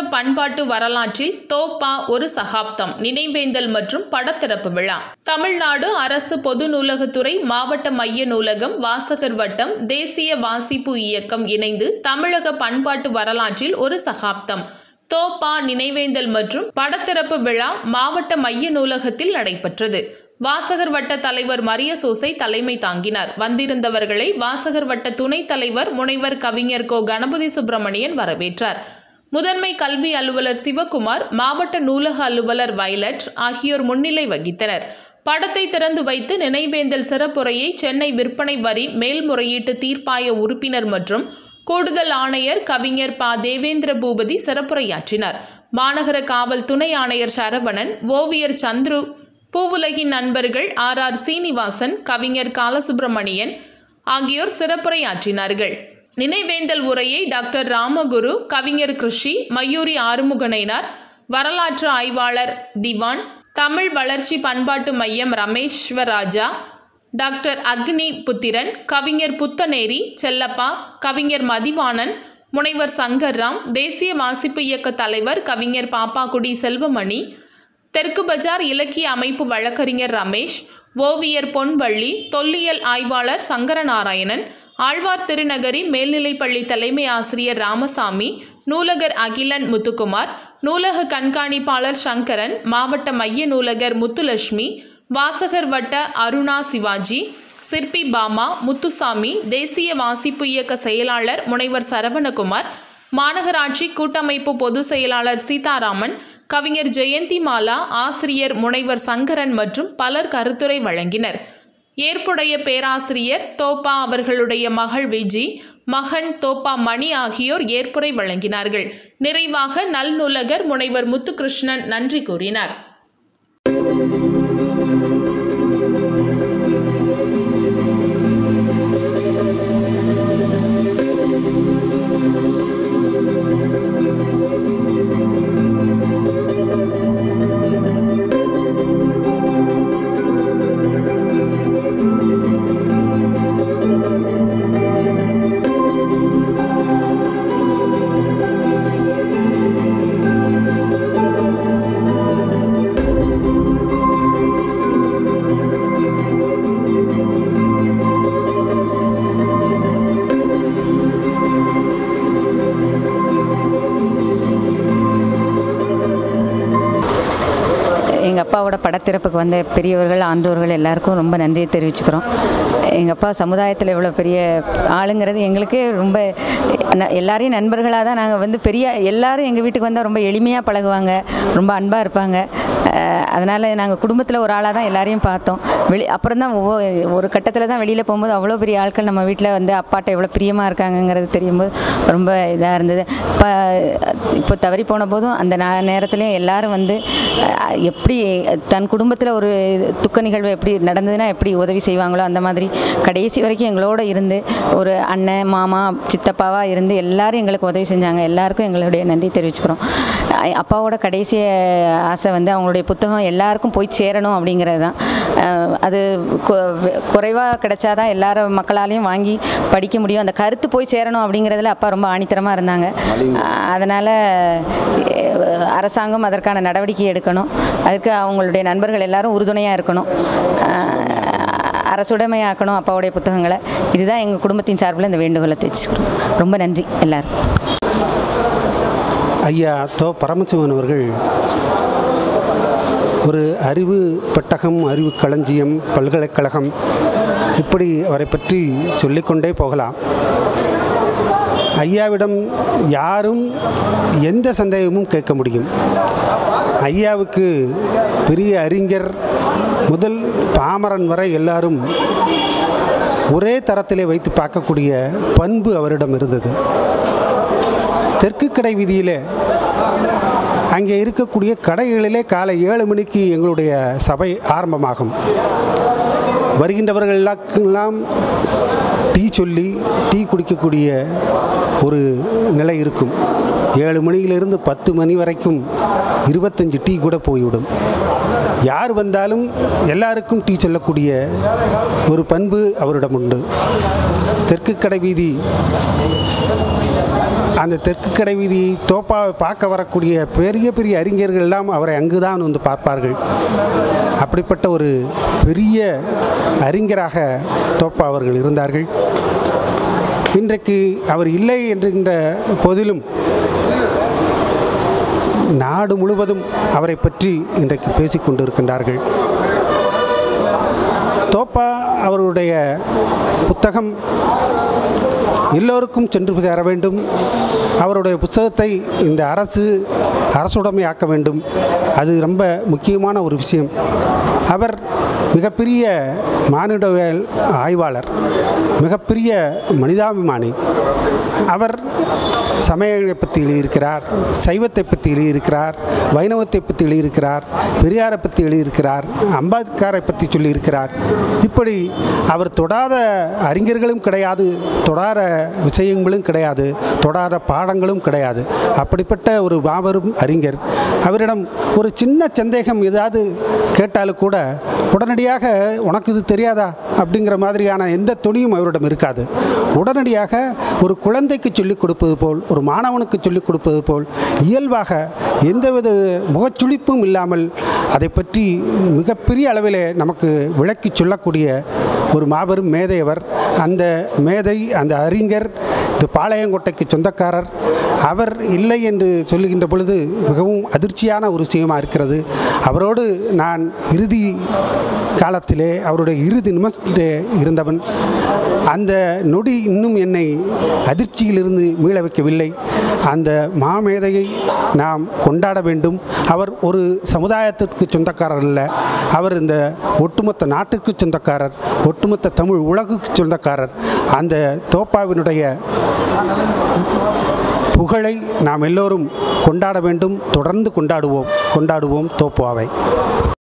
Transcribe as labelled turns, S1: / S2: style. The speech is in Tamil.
S1: பண்பாட்டு வரலாற்றில் தோப்பா ஒரு சகாப்தம் நினைவேந்தல் மற்றும் படத்திறப்பு விழா தமிழ்நாடு அரசு பொது நூலகத்துறை மாவட்ட மைய நூலகம் வாசகர் வட்டம் தேசிய வாசிப்பு இயக்கம் இணைந்து தமிழக பண்பாட்டு வரலாற்றில் ஒரு சகாப்தம் தோப்பா நினைவேந்தல் மற்றும் படத்திறப்பு விழா மாவட்ட மைய நூலகத்தில் நடைபெற்றது வாசகர் வட்ட தலைவர் மரிய சோசை தலைமை தாங்கினார் வந்திருந்தவர்களை வாசகர் வட்ட துணைத் தலைவர் முனைவர் கவிஞர் கோ கணபதி சுப்பிரமணியன் வரவேற்றார் முதன்மை கல்வி அலுவலர் சிவகுமார் மாவட்ட நூலக அலுவலர் வைலட் ஆகியோர் முன்னிலை வகித்தனர் படத்தை திறந்து வைத்து நினைவேந்தல் சிறப்புரையை சென்னை விற்பனை வரி மேல்முறையீட்டு தீர்ப்பாய உறுப்பினர் மற்றும் கூடுதல் ஆணையர் கவிஞர் ப தேவேந்திர பூபதி சிறப்புரையாற்றினார் மாநகர காவல் துணை ஆணையர் சரவணன் ஓவியர் சந்துரு பூவுலகின் நண்பர்கள் ஆர் ஆர் சீனிவாசன் கவிஞர் காலசுப்பிரமணியன் ஆகியோர் சிறப்புரையாற்றினார்கள் நினைவேந்தல் உரையை டாக்டர் ராமகுரு கவிஞர் கிருஷி மயூரி ஆறுமுகனைனார் வரலாற்று ஆய்வாளர் திவான் தமிழ் வளர்ச்சி பண்பாட்டு மையம் ரமேஸ்வராஜா டாக்டர் அக்னி புத்திரன் கவிஞர் புத்தநேரி செல்லப்பா கவிஞர் மதிவாணன் முனைவர் சங்கர்ராம் தேசிய வாசிப்பு இயக்க தலைவர் கவிஞர் பாப்பாக்குடி செல்வமணி தெற்கு பஜார் இலக்கிய அமைப்பு வழக்கறிஞர் ரமேஷ் ஓவியர் பொன்வள்ளி தொல்லியல் ஆய்வாளர் சங்கரநாராயணன் ஆழ்வார் திருநகரி மேல்நிலைப்பள்ளி தலைமை ஆசிரியர் ராமசாமி நூலகர் அகிலன் முத்துக்குமார் நூலக கண்காணிப்பாளர் சங்கரன் மாவட்ட மைய நூலகர் முத்துலட்சுமி வாசகர் வட்ட அருணா சிவாஜி சிற்பி பாமா முத்துசாமி தேசிய வாசிப்பு இயக்க செயலாளர் முனைவர் சரவணகுமார் மாநகராட்சி கூட்டமைப்பு பொதுச் செயலாளர் சீதாராமன் கவிஞர் ஜெயந்தி மாலா ஆசிரியர் முனைவர் சங்கரன் மற்றும் பலர் கருத்துரை வழங்கினர் ஏற்புடைய பேராசிரியர் தோப்பா அவர்களுடைய மகள் விஜி மகன் தோப்பா மணி ஆகியோர் ஏற்புரை வழங்கினார்கள் நிறைவாக நல்நூலகர் முனைவர் முத்துகிருஷ்ணன் நன்றி கூறினார்
S2: எங்கள் அப்பாவோட படத்திறப்புக்கு வந்த பெரியவர்கள் ஆண்டோர்கள் எல்லாருக்கும் ரொம்ப நன்றியை தெரிவிச்சுக்கிறோம் எங்கள் அப்பா சமுதாயத்தில் இவ்வளோ பெரிய ஆளுங்கிறது எங்களுக்கே ரொம்ப ந- எல்லாரையும் நண்பர்களாக தான் நாங்கள் வந்து பெரிய எல்லாரும் எங்கள் வீட்டுக்கு வந்தால் ரொம்ப எளிமையாக பழகுவாங்க ரொம்ப அன்பாக இருப்பாங்க அதனால் நாங்கள் குடும்பத்தில் ஒரு ஆளாக தான் எல்லாரையும் பார்த்தோம் வெளி அப்புறம் தான் ஒவ்வொரு ஒரு கட்டத்தில் தான் வெளியில் போகும்போது அவ்வளோ பெரிய ஆட்கள் நம்ம வீட்டில் வந்து அப்பாட்ட எவ்வளோ பிரியமாக இருக்காங்கங்கிறது தெரியும்போது ரொம்ப இதாக இருந்தது இப்போ இப்போ தவறி போன போதும் அந்த நா நேரத்துலையும் எல்லாரும் வந்து அஹ், எப்படி தன் குடும்பத்தில் ஒரு துக்க நிகழ்வு எப்படி நடந்ததுன்னா எப்படி உதவி செய்வாங்களோ அந்த மாதிரி கடைசி வரைக்கும் எங்களோட இருந்து ஒரு அண்ணன் மாமா சித்தப்பாவாக இருந்து எல்லாரும் எங்களுக்கு உதவி செஞ்சாங்க எல்லாருக்கும் எங்களுடைய நன்றி தெரிவிச்சுக்கிறோம் அஹ், அப்பாவோட கடைசி ஆசை வந்து அவங்களுடைய புத்தகம் எல்லாருக்கும் போய் சேரணும் அப்படிங்கிறது தான் அஹ், அது குறைவாக கிடைச்சாதான் எல்லாரும் மக்களாலையும் வாங்கி படிக்க முடியும் அந்த கருத்து போய் சேரணும் அப்படிங்கிறதுல அப்பா ரொம்ப ஆணித்தரமாக இருந்தாங்க அதனால் அரசாங்கம் அதற்கான நடவடிக்கை எடுக்கணும் அதுக்கு அவங்களுடைய நண்பர்கள் எல்லாரும் உறுதுணையாக இருக்கணும் அஹ், அரசுடைமையாக்கணும் அப்பாவுடைய புத்தகங்களை இதுதான் எங்கள் குடும்பத்தின் சார்பில் இந்த வேண்டுகோளை தெரிவிச்சுக்கிறோம் ரொம்ப நன்றி எல்லாரும்
S3: ஐயா தோ பரமசிவன் அவர்கள் ஒரு அறிவு பெட்டகம் அறிவு களஞ்சியம் பல்கலைக்கழகம் இப்படி அவரை பற்றி சொல்லிக்கொண்டே போகலாம் ஐயாவிடம் யாரும் எந்த சந்தேகமும் கேட்க முடியும் ஐயாவுக்கு பெரிய அறிஞர் முதல் பாமரன் வரை எல்லாரும் ஒரே தரத்திலே வைத்து பார்க்கக்கூடிய பண்பு அவரிடம் இருந்தது தெற்கு கடை வீதியிலே அங்கே இருக்கக்கூடிய கடைகளிலே காலை ஏழு மணிக்கு எங்களுடைய சபை ஆரம்பமாகும் வருகின்றவர்கள் எல்லாம் டீ சொல்லி டீ குடிக்கக்கூடிய ஒரு நிலை இருக்கும் ஏழு மணியிலிருந்து பத்து மணி வரைக்கும் இருபத்தஞ்சு டீ கூட போய்விடும் யார் வந்தாலும் எல்லாருக்கும் டீ சொல்லக்கூடிய ஒரு பண்பு அவரிடம் உண்டு தெற்கு கடை வீதி அந்த தெற்கு கடை வீதி தோப்பாவை பார்க்க வரக்கூடிய பெரிய பெரிய அறிஞர்கள் எல்லாம் அவரை அங்குதான் வந்து பார்ப்பார்கள் அப்படிப்பட்ட ஒரு பெரிய அறிஞராக தோப்பா அவர்கள் இருந்தார்கள் இன்றைக்கு அவர் இல்லை என்கின்ற போதிலும் நாடு முழுவதும் அவரை பற்றி இன்றைக்கு பேசிக் கொண்டிருக்கின்றார்கள் தோப்பா அவருடைய புத்தகம் எல்லோருக்கும் சென்று சேர வேண்டும் அவருடைய புத்தகத்தை இந்த அரசு அரசுடைமையாக்க வேண்டும் அது ரொம்ப முக்கியமான ஒரு விஷயம் அவர் மிகப்பெரிய மானிடவியல் ஆய்வாளர் மிகப்பெரிய மனிதாபிமானி அவர் சமயங்களை பற்றி எழுதியிருக்கிறார் சைவத்தை பற்றி எழுதியிருக்கிறார் வைணவத்தை பற்றி எழுதியிருக்கிறார் பெரியாரை பற்றி எழுதியிருக்கிறார் அம்பேத்கரை பற்றி சொல்லியிருக்கிறார் இப்படி அவர் தொடாத அறிஞர்களும் கிடையாது தொடாத விஷயங்களும் கிடையாது தொடாத பாடங்களும் கிடையாது அப்படிப்பட்ட ஒரு மாபெரும் அறிஞர் அவரிடம் ஒரு சின்ன சந்தேகம் ஏதாவது கேட்டாலும் கூட உடனடியாக உனக்கு இது தெரியாதா அப்படிங்கிற மாதிரியான எந்த துணியும் அவரிடம் இருக்காது உடனடியாக ஒரு குழந்தைக்கு சொல்லிக் கொடுப்பது போல் ஒரு மாணவனுக்கு சொல்லிக் கொடுப்பது போல் இயல்பாக எந்தவித முகச்சுளிப்பும் இல்லாமல் அதை பற்றி மிகப்பெரிய அளவிலே நமக்கு விளக்கி சொல்லக்கூடிய ஒரு மாபெரும் மேதையவர் அந்த மேதை அந்த அறிஞர் இந்த பாளையங்கோட்டைக்கு சொந்தக்காரர் அவர் இல்லை என்று சொல்லுகின்ற பொழுது மிகவும் அதிர்ச்சியான ஒரு விஷயமாக இருக்கிறது அவரோடு நான் இறுதி காலத்திலே அவருடைய இறுதி நிமிஷத்திலே இருந்தவன் அந்த நொடி இன்னும் என்னை அதிர்ச்சியிலிருந்து மீள வைக்கவில்லை அந்த மாமேதையை நாம் கொண்டாட வேண்டும் அவர் ஒரு சமுதாயத்திற்கு சொந்தக்காரர் அல்ல அவர் இந்த ஒட்டுமொத்த நாட்டுக்கு சொந்தக்காரர் ஒட்டுமொத்த தமிழ் உலகுக்கு சொந்தக்காரர் அந்த தோப்பாவினுடைய புகழை நாம் எல்லோரும் கொண்டாட வேண்டும் தொடர்ந்து கொண்டாடுவோம் கொண்டாடுவோம் தோப்பாவை